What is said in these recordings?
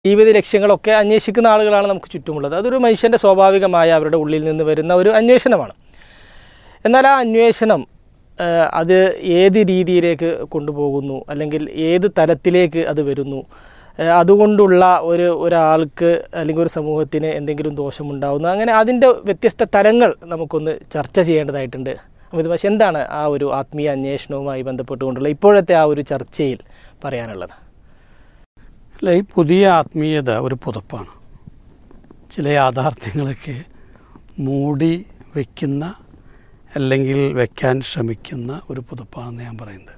ജീവിത ലക്ഷ്യങ്ങളൊക്കെ അന്വേഷിക്കുന്ന ആളുകളാണ് നമുക്ക് ചുറ്റുമുള്ളത് അതൊരു മനുഷ്യൻ്റെ സ്വാഭാവികമായ അവരുടെ ഉള്ളിൽ നിന്ന് വരുന്ന ഒരു അന്വേഷണമാണ് എന്നാൽ ആ അന്വേഷണം ആ, അത് ഏത് രീതിയിലേക്ക് കൊണ്ടുപോകുന്നു അല്ലെങ്കിൽ ഏത് തലത്തിലേക്ക് അത് വരുന്നു ആ, അതുകൊണ്ടുള്ള ഒരു ഒരാൾക്ക് അല്ലെങ്കിൽ ഒരു സമൂഹത്തിന് എന്തെങ്കിലും ദോഷമുണ്ടാകുന്നു അങ്ങനെ അതിൻ്റെ വ്യത്യസ്ത തലങ്ങൾ നമുക്കൊന്ന് ചർച്ച ചെയ്യേണ്ടതായിട്ടുണ്ട് അമിത് പക്ഷേ എന്താണ് ആ ഒരു ആത്മീയ അന്വേഷണവുമായി ബന്ധപ്പെട്ടുകൊണ്ടുള്ള ഇപ്പോഴത്തെ ആ ഒരു ചർച്ചയിൽ പറയാനുള്ളത് അല്ല ഈ പുതിയ ആത്മീയത ഒരു പുതപ്പാണ് ചില യാഥാർത്ഥ്യങ്ങളൊക്കെ മൂടി വയ്ക്കുന്ന അല്ലെങ്കിൽ വയ്ക്കാൻ ശ്രമിക്കുന്ന ഒരു പുതപ്പാണെന്ന് ഞാൻ പറയുന്നത്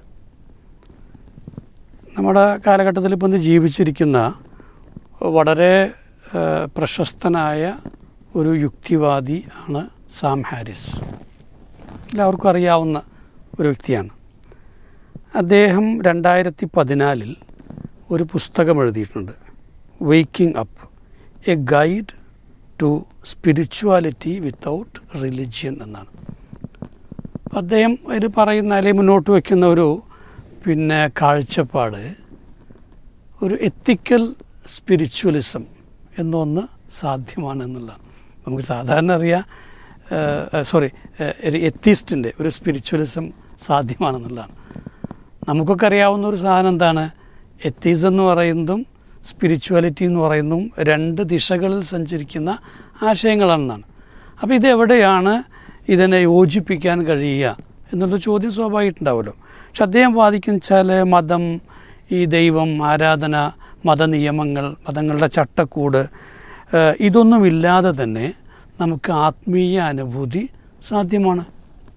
നമ്മുടെ കാലഘട്ടത്തിൽ ഇപ്പം ഇന്ന് ജീവിച്ചിരിക്കുന്ന വളരെ ആ, പ്രശസ്തനായ ഒരു യുക്തിവാദി ആണ് സാം ഹാരിസ് എല്ലാവർക്കും അറിയാവുന്ന ഒരു വ്യക്തിയാണ് അദ്ദേഹം രണ്ടായിരത്തി പതിനാലിൽ ഒരു പുസ്തകം എഴുതിയിട്ടുണ്ട് waking up a guide to spirituality without religion എന്നാണ് അപ്പം അദ്ദേഹം ഇത് പറയുന്ന അല്ലെങ്കിൽ മുന്നോട്ട് വയ്ക്കുന്ന ഒരു പിന്നെ കാഴ്ചപ്പാട് ഒരു എത്തിക്കൽ സ്പിരിച്വലിസം എന്നൊന്ന് സാധ്യമാണ് എന്നുള്ളതാണ് നമുക്ക് സാധാരണ അറിയാം സോറി ഒരു എത്തിസ്റ്റിൻ്റെ ഒരു സ്പിരിച്വലിസം സാധ്യമാണെന്നുള്ളതാണ് നമുക്കൊക്കെ അറിയാവുന്ന ഒരു സാധനം എന്താണ് എത്തീസ് എന്ന് പറയുന്നതും സ്പിരിച്വാലിറ്റി എന്ന് പറയുന്നതും രണ്ട് ദിശകളിൽ സഞ്ചരിക്കുന്ന ആശയങ്ങളാണെന്നാണ് അപ്പോൾ ഇതെവിടെയാണ് ഇതിനെ യോജിപ്പിക്കാൻ കഴിയുക എന്നുള്ള ചോദ്യം സ്വാഭാവികമായിട്ടുണ്ടാവുമല്ലോ പക്ഷെ അദ്ദേഹം വാദിക്കുന്ന വെച്ചാൽ മതം ഈ ദൈവം ആരാധന മതനിയമങ്ങൾ മതങ്ങളുടെ ചട്ടക്കൂട് ഏഹ് ഇതൊന്നുമില്ലാതെ തന്നെ നമുക്ക് ആത്മീയ അനുഭൂതി സാധ്യമാണ്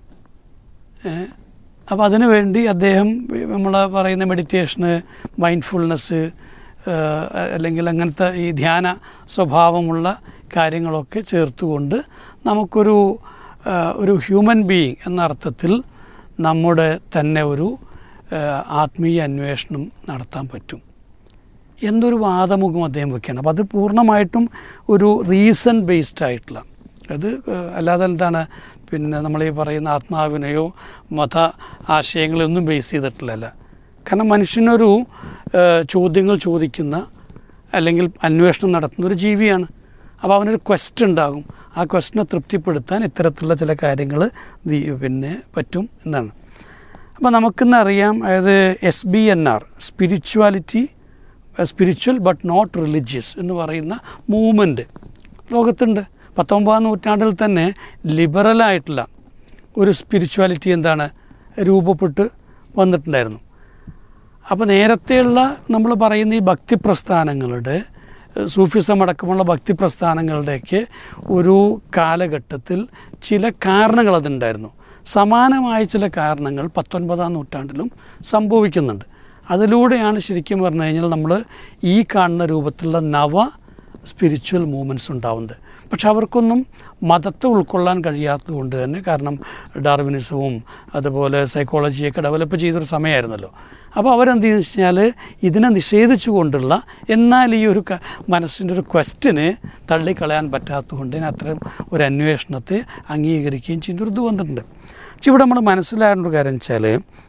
അപ്പോൾ അതിനു വേണ്ടി അദ്ദേഹം നമ്മൾ പറയുന്ന മെഡിറ്റേഷന് മൈൻഡ്ഫുൾനെസ് അല്ലെങ്കിൽ അങ്ങനത്തെ ഈ ധ്യാന സ്വഭാവമുള്ള കാര്യങ്ങളൊക്കെ ചേർത്തുകൊണ്ട് നമുക്കൊരു ആ, ഒരു ഹ്യൂമൻ ബീയിങ് എന്ന അർത്ഥത്തിൽ നമ്മുടെ തന്നെ ഒരു ആ, ആത്മീയ അന്വേഷണം നടത്താൻ പറ്റും എന്നൊരു വാദമുഖം അദ്ദേഹം വെക്കുകയാണ് അപ്പോൾ അത് പൂർണ്ണമായിട്ടും ഒരു റീസൺ ബേസ്ഡ് ആയിട്ടുള്ള അത് ഏഹ്, അല്ലാതെ എന്താണ് പിന്നെ നമ്മൾ ഈ പറയുന്ന ആത്മാവിനെയോ മത ആശയങ്ങളെയൊന്നും ബേസ് ചെയ്തിട്ടുള്ളതല്ല കാരണം മനുഷ്യനൊരു ഏഹ്, ചോദ്യങ്ങൾ ചോദിക്കുന്ന അല്ലെങ്കിൽ അന്വേഷണം നടത്തുന്ന ഒരു ജീവിയാണ് അപ്പോൾ അവനൊരു ക്വസ്റ്റ് ഉണ്ടാകും ആ ക്വസ്റ്റിനെ തൃപ്തിപ്പെടുത്താൻ ഇത്തരത്തിലുള്ള ചില കാര്യങ്ങൾ പിന്നെ പറ്റും എന്നാണ് അപ്പോൾ നമുക്കിന്ന് അറിയാം അതായത് S B N R spirituality spiritual but not religious എന്ന് പറയുന്ന മൂവ്മെൻറ്റ് ലോകത്തുണ്ട് പത്തൊമ്പതാം നൂറ്റാണ്ടിൽ തന്നെ ലിബറലായിട്ടുള്ള ഒരു സ്പിരിച്വാലിറ്റി എന്താണ് രൂപപ്പെട്ട് വന്നിട്ടുണ്ടായിരുന്നു അപ്പോൾ നേരത്തെയുള്ള നമ്മൾ പറയുന്ന ഈ ഭക്തി പ്രസ്ഥാനങ്ങളുടെ ഏഹ്, സൂഫിസം അടക്കമുള്ള ഭക്തി പ്രസ്ഥാനങ്ങളുടെയൊക്കെ ഒരു കാലഘട്ടത്തിൽ ചില കാരണങ്ങൾ അതുണ്ടായിരുന്നു സമാനമായ ചില കാരണങ്ങൾ പത്തൊൻപതാം നൂറ്റാണ്ടിലും സംഭവിക്കുന്നുണ്ട് അതിലൂടെയാണ് ശരിക്കും പറഞ്ഞു കഴിഞ്ഞാൽ നമ്മൾ ഈ കാണുന്ന രൂപത്തിലുള്ള നവ സ്പിരിച്വൽ മൂവ്മെൻറ്റ്സ് ഉണ്ടാവുന്നത് പക്ഷെ അവർക്കൊന്നും മതത്തെ ഉൾക്കൊള്ളാൻ കഴിയാത്തത് കൊണ്ട് തന്നെ കാരണം ഡാർവിനിസവും അതുപോലെ സൈക്കോളജിയൊക്കെ ഡെവലപ്പ് ചെയ്തൊരു സമയമായിരുന്നല്ലോ അപ്പോൾ അവരെന്ത് ചെയ്യുന്നു വെച്ചാൽ ഇതിനെ നിഷേധിച്ചുകൊണ്ടുള്ള എന്നാൽ ഈ ഒരു ക- മനസ്സിൻ്റെ ഒരു ക്വസ്റ്റിന് തള്ളിക്കളയാൻ പറ്റാത്തതുകൊണ്ട് തന്നെ അത്തരം ഒരു അന്വേഷണത്തെ അംഗീകരിക്കുകയും ചെയ്യുന്നൊരു ഇത് വന്നിട്ടുണ്ട് പക്ഷെ ഇവിടെ നമ്മൾ മനസ്സിലാകേണ്ട ഒരു കാര്യം വെച്ചാൽ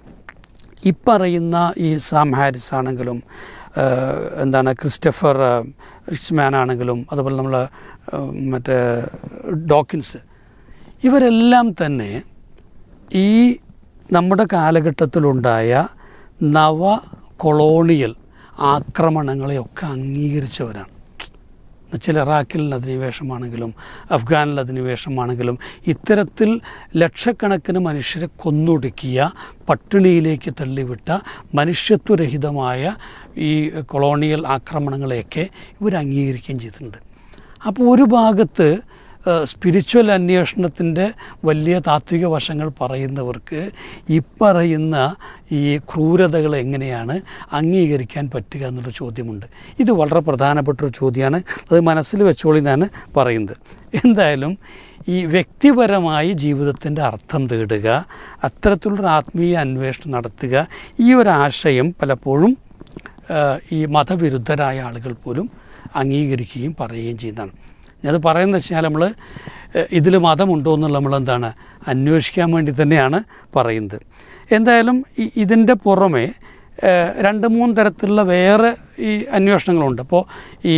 ഈ പറയുന്ന ഈ സാം ഹാരിസ് ആണെങ്കിലും ആ, എന്താണ് ക്രിസ്റ്റഫർ റിച്ച്മാൻ ആണെങ്കിലും അതുപോലെ നമ്മൾ മറ്റേ ഡോക്കിൻസ് ഇവരെല്ലാം തന്നെ ഈ നമ്മുടെ കാലഘട്ടത്തിലുണ്ടായ നവ കൊളോണിയൽ ആക്രമണങ്ങളെയൊക്കെ അംഗീകരിച്ചവരാണ് എന്നുവെച്ചാൽ ഇറാഖിൽ അധിനിവേശമാണെങ്കിലും അഫ്ഗാനിൽ അധിനിവേശമാണെങ്കിലും ഇത്തരത്തിൽ ലക്ഷക്കണക്കിന് മനുഷ്യരെ കൊന്നൊടുക്കിയ പട്ടിണിയിലേക്ക് തള്ളിവിട്ട മനുഷ്യത്വരഹിതമായ ഈ കൊളോണിയൽ ആക്രമണങ്ങളെയൊക്കെ ഇവർ അംഗീകരിക്കുകയും ചെയ്തിട്ടുണ്ട് അപ്പോൾ ഒരു ഭാഗത്ത് സ്പിരിച്വൽ അന്വേഷണത്തിൻ്റെ വലിയ താത്വിക വശങ്ങൾ പറയുന്നവർക്ക് ഈ പറയുന്ന ഈ ക്രൂരതകൾ എങ്ങനെയാണ് അംഗീകരിക്കാൻ പറ്റുക എന്നുള്ള ചോദ്യമുണ്ട് ഇത് വളരെ പ്രധാനപ്പെട്ടൊരു ചോദ്യമാണ് അത് മനസ്സിൽ വെച്ചോളി എന്നാണ് പറയുന്നത് എന്തായാലും ഈ വ്യക്തിപരമായി ജീവിതത്തിൻ്റെ അർത്ഥം തേടുക അത്തരത്തിലുള്ള ആത്മീയ അന്വേഷണം നടത്തുക ഈ ഒരു ആശയം പലപ്പോഴും ആ, ഈ മതവിരുദ്ധരായ ആളുകൾ പോലും അംഗീകരിക്കുകയും പറയുകയും ചെയ്യുന്നതാണ് ഞാനത് പറയുന്നത് വെച്ചാൽ നമ്മൾ ഇതിൽ മതമുണ്ടോ എന്നുള്ള നമ്മളെന്താണ് അന്വേഷിക്കാൻ വേണ്ടി തന്നെയാണ് പറയുന്നത് എന്തായാലും ഇ- ഇതിൻ്റെ പുറമെ ഏഹ്, രണ്ട് മൂന്ന് തരത്തിലുള്ള വേറെ ഈ അന്വേഷണങ്ങളുണ്ട് അപ്പോൾ ഈ